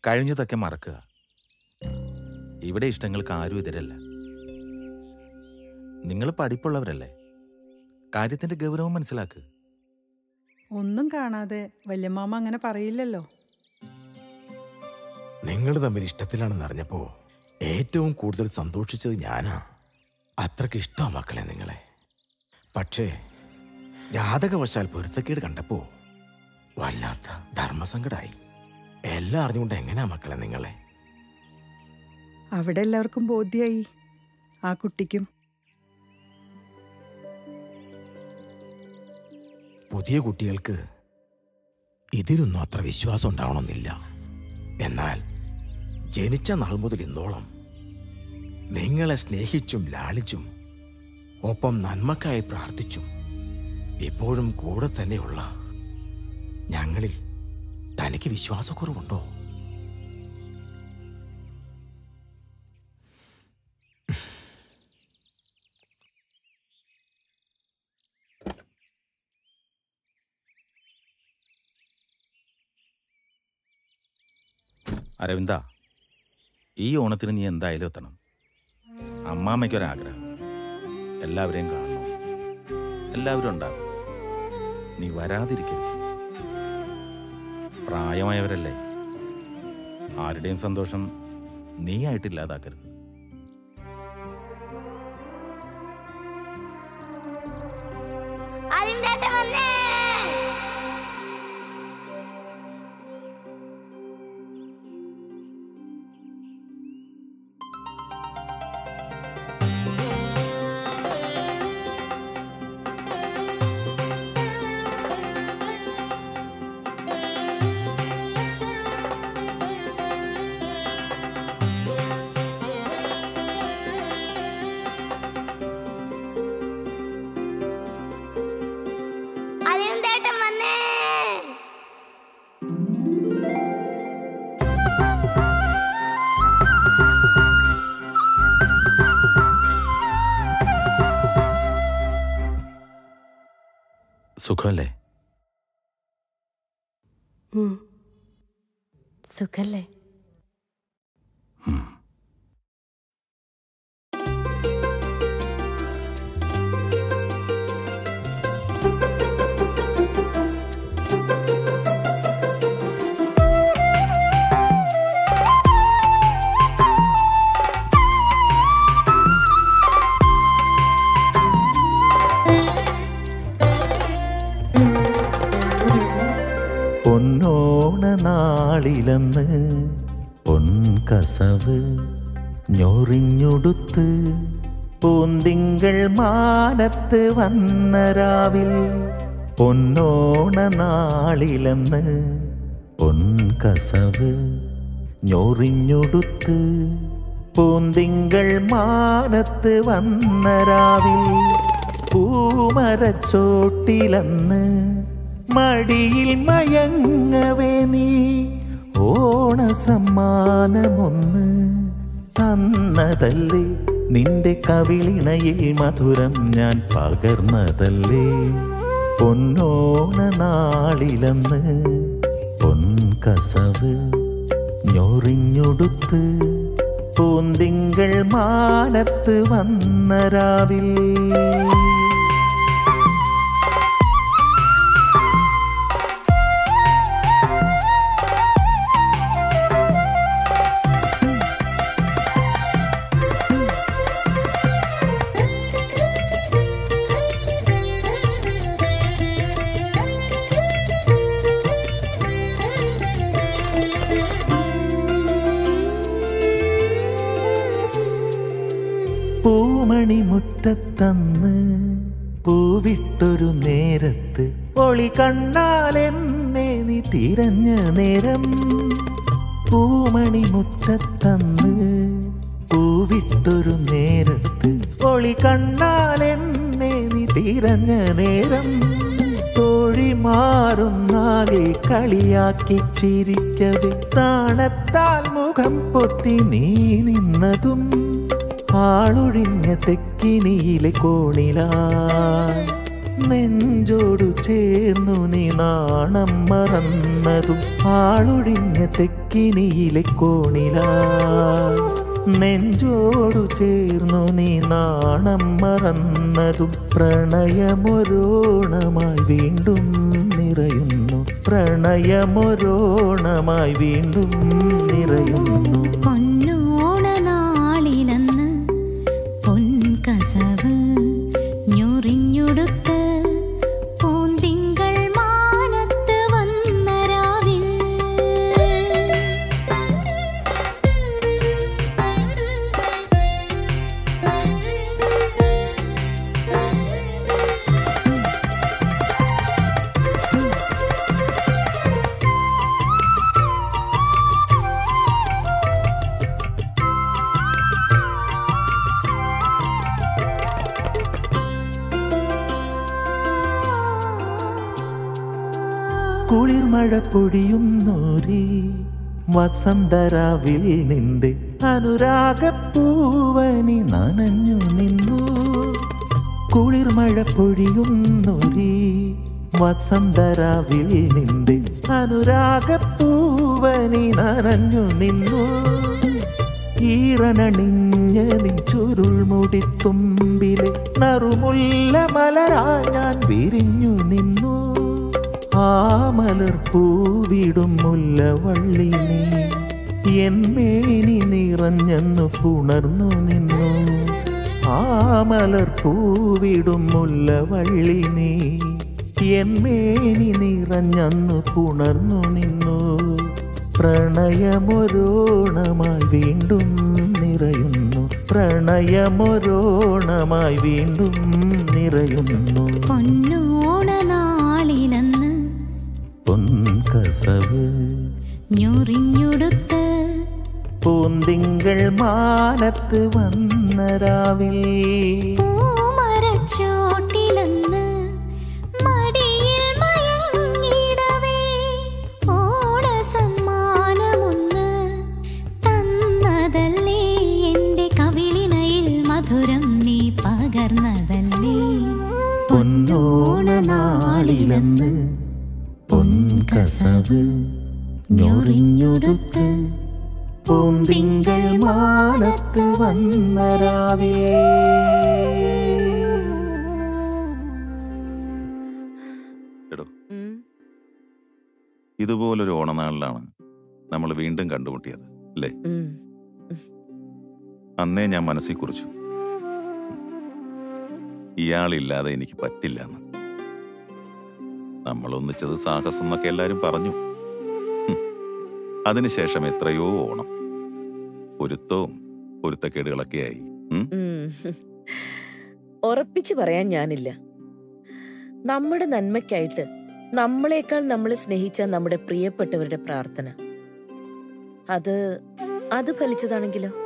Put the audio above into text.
കഴിഞ്ഞതൊക്കെ മറക്കുക ഇവിടെ ഇഷ്ടങ്ങൾക്ക് ആരും എതിരല്ല നിങ്ങൾ പഠിപ്പുള്ളവരല്ലേ കാര്യത്തിന്റെ ഗൗരവം മനസ്സിലാക്കുക ഒന്നും കാണാതെ വല്യമ്മാമ അങ്ങനെ പറയില്ലല്ലോ നിങ്ങൾ തമ്മിൽ ഇഷ്ടത്തിലാണെന്ന് അറിഞ്ഞപ്പോ ഏറ്റവും കൂടുതൽ സന്തോഷിച്ചത് ഞാനാ അത്രയ്ക്ക് ഇഷ്ടമാ മക്കളെ നിങ്ങളെ പക്ഷേ ജാതകവശാൽ പൊരുത്തക്കേട് കണ്ടപ്പോ വല്ലാത്ത ധർമ്മസങ്കടായി എല്ലാം അറിഞ്ഞുകൊണ്ട് എങ്ങനെയാ മക്കളെ നിങ്ങളെ അവിടെ എല്ലാവർക്കും ബോധ്യായി ആ കുട്ടിക്കും പുതിയ കുട്ടികൾക്ക് ഇതിലൊന്നും അത്ര വിശ്വാസം ഉണ്ടാവണമെന്നില്ല എന്നാൽ ജനിച്ച നാൾ മുതൽ ഇന്നോളം നിങ്ങളെ സ്നേഹിച്ചും ലാളിച്ചും ഒപ്പം നന്മക്കായി പ്രാർത്ഥിച്ചും ഇപ്പോഴും കൂടെ തന്നെയുള്ള ഞങ്ങളിൽ തനിക്ക് വിശ്വാസക്കുറവുണ്ടോ അരവിന്ദ ഈ ഓണത്തിന് നീ എന്തായാലും എത്തണം അമ്മാമ്മയ്ക്കൊരാഗ്രഹം എല്ലാവരെയും കാണണം എല്ലാവരും ഉണ്ടാകും നീ വരാതിരിക്കരുത് പ്രായമായവരല്ലേ ആരുടെയും സന്തോഷം നീ ആയിട്ടില്ലാതാക്കരുത് അരിന്തേട്ടൻ വന്നേ അരിന്തേട്ടൻ വന്നേ സുഖമല്ലേ സുഖല്ലേ പൊന്നോണ നാളിലെന്ന് പൊൻകസവ് ഞൊറിഞ്ഞുടുത്ത് പൂന്തിങ്കൾ മാനത്ത് വന്ന രാവിൽ പൊന്നോണ നാളിലെന്ന് പൊൻകസവ് ഞൊറിഞ്ഞുടുത്ത് പൂന്തിങ്കൾ മാനത്ത് വന്ന രാവിൽ പൂമരച്ചോട്ടിലന്ന് മടിയിൽ മയങ്ങവേ നീ ഓണസമ്മാനമൊന്ന് തന്നതല്ലേ നിന്റെ കവിളിണയിൽ മധുരം ഞാൻ പകർന്നതല്ലേ പൊന്നോണ നാളിലെന്ന് പൊൻകസവ് ഞൊറിഞ്ഞുടുത്ത് പൂന്തിങ്കൾ മാനത്ത് വന്ന രാവിൽ പൂമണി മുറ്റത്തന്ന് പൂവിട്ടൊരു നേരത്ത് ഒളി കണ്ടാൽ എന്നെ നീ തിരഞ്ഞ നേരം പൂമണി മുറ്റത്തന്ന് പൂവിട്ടൊരു നേരത്ത് ഒളി കണ്ടാൽ എന്നെ നീ തിരഞ്ഞ നേരം തോഴി മാറുന്നാകെ കളിയാക്കി ചിരിക്കവേ താണത്താൽ മുഖം പൊത്തി നീ നിന്നതും ആളൊഴിഞ്ഞ തെക്കിനിയിലെ കോണിലായി നെഞ്ചോടു ചേർന്നു നീ നാണം മറന്നതും ആളൊഴിഞ്ഞ തെക്കിനിയിലെ കോണിലാ നെഞ്ചോടു ചേർന്നു നീ നാണം മറന്നതും പ്രണയമൊരോണമായി വീണ്ടും നിറയുന്നു പ്രണയമൊരോണമായി വീണ്ടും നിറയുന്നു പൊന്നോണ നാളിലന്ന് പൊൻകസവ് ഞൊറിഞ്ഞുടുത്ത് പൂന്തിങ്കൾ മാനത്ത് വന്ന രാവിൽ കുളിർമഴ പൊഴിയുന്നോരേ വസന്തരാവിൽ നിന്റെ അനുരാഗപ്പൂവനി നനഞ്ഞു നിന്നു കുളിർമഴ പൊഴിയുന്നോരേ വസന്തരാവിൽ നിന്റെ അനുരാഗപ്പൂവനി നനഞ്ഞു നിന്നു ഈറനണിഞ്ഞ നിൻ ചുരുൾമുടിത്തുമ്പിലെ നറുമുല്ല മലരായി ഞാൻ വിരിഞ്ഞു നിന്നു ആ മലർ പൂവിടും മുല്ലവള്ളി നീ എന്മേനി നിറഞ്ഞെന്നു പുണർന്നു നിന്നു ആ മലർ പൂവിടും മുല്ലവള്ളി നീ എന്മേനി നിറഞ്ഞെന്നു പുണർന്നു നിന്നു പ്രണയമൊരോണമായി വീണ്ടും നിറയുന്നു പ്രണയമൊരോണമായി വീണ്ടും നിറയുന്നു പൊന്നോണ നാളിലന്ന് പൊൻകസവ് ഞൊറിഞ്ഞുടുത്ത് പൂന്തിങ്കൾ മാനത്ത് വന്ന രാവിൽ പൂമരച്ചോട്ടിലന്ന് മടിയിൽ മയങ്ങിടവേ ഓണസമ്മാനമൊന്ന് തന്നതല്ലേ എൻ്റെ കവിളിനയിൽ മധുരം നീ പകർന്നതല്ലേ പൊന്നോണ നാളിലെന്ന് പൊൻകസവ് ഞൊറിഞ്ഞൊടുത്ത് പൂന്തിങ്കൾ മാനത്ത് വന്ന രാവിൽ എടോ ഇതുപോലൊരു ഓണനാളിലാണ് നമ്മൾ വീണ്ടും കണ്ടുമുട്ടിയത് അല്ലേ അന്നേ ഞാൻ മനസ്സിൽ കുറിച്ചു ഇയാളില്ലാതെ എനിക്ക് പറ്റില്ല എന്ന് നമ്മൾ ഒന്നിച്ചത് സാഹസം എന്നൊക്കെ എല്ലാരും പറഞ്ഞു ഹും. അതിനുശേഷം എത്രയോ ഓണം പൊരുത്തവും പൊരുത്തക്കേടുകളൊക്കെയായി ഉം? ഉം. ഉറപ്പിച്ചു പറയാൻ ഞാനില്ല നമ്മുടെ നന്മയ്ക്കായിട്ട് നമ്മളെക്കാൾ നമ്മളെ സ്നേഹിച്ച നമ്മുടെ പ്രിയപ്പെട്ടവരുടെ പ്രാർത്ഥന അത് അത് ഫലിച്ചതാണെങ്കിലോ